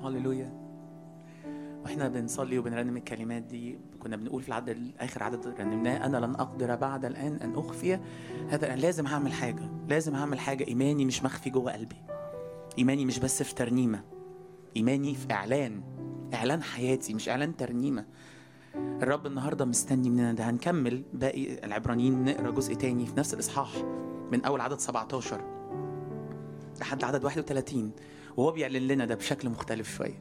هللويا واحنا بنصلي وبنرنم الكلمات دي كنا بنقول في العدد اخر عدد رنمناه انا لن اقدر بعد الان ان اخفي هذا الآن. لازم هعمل حاجه لازم هعمل حاجه ايماني مش مخفي جوه قلبي ايماني مش بس في ترنيمه ايماني في اعلان اعلان حياتي مش اعلان ترنيمه الرب النهارده مستني مننا ده هنكمل باقي العبرانيين نقرا جزء تاني في نفس الاصحاح من اول عدد 17 لحد عدد 31 وهو بيعلن لنا ده بشكل مختلف شويه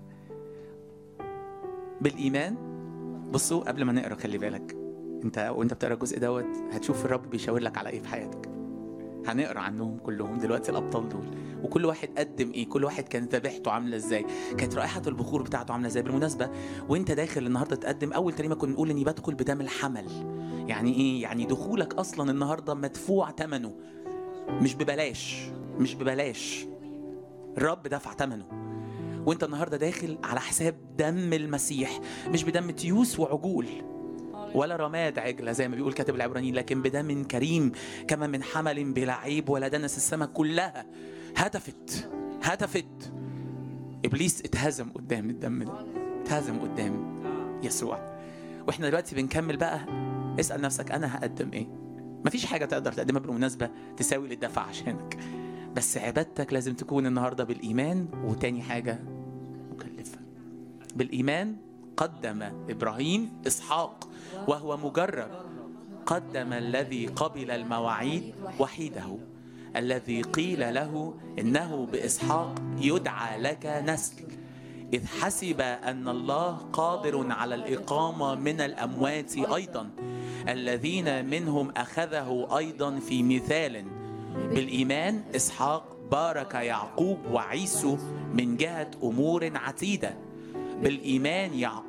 بالايمان بصوا قبل ما نقرا خلي بالك انت وانت بتقرا الجزء دوت هتشوف الرب بيشاور لك على ايه في حياتك هنقرا عنهم كلهم دلوقتي الابطال دول وكل واحد قدم ايه كل واحد كانت ذبيحته عامله ازاي كانت رائحه البخور بتاعته عامله ازاي بالمناسبه وانت داخل النهارده تقدم اول ترنيمه كنا نقول اني بدخل بدم الحمل يعني ايه يعني دخولك اصلا النهارده مدفوع ثمنه مش ببلاش مش ببلاش الرب دفع ثمنه وانت النهارده داخل على حساب دم المسيح مش بدم تيوس وعجول ولا رماد عجله زي ما بيقول كاتب العبرانيين لكن بدم كريم كما من حمل بلا عيب ولا دنس السماء كلها هتفت هتفت ابليس اتهزم قدام الدم ده اتهزم قدام يسوع واحنا دلوقتي بنكمل بقى اسال نفسك انا هقدم ايه مفيش حاجه تقدر تقدمها بالمناسبه تساوي للدفع عشانك بس عبادتك لازم تكون النهارده بالايمان وتاني حاجه مكلفه بالايمان قدم ابراهيم اسحاق وهو مجرب قدم الذي قبل المواعيد وحيده الذي قيل له انه باسحاق يدعى لك نسل اذ حسب ان الله قادر على الاقامه من الاموات ايضا الذين منهم اخذه ايضا في مثال بالايمان اسحاق بارك يعقوب وعيسو من جهه امور عتيده بالايمان يعقوب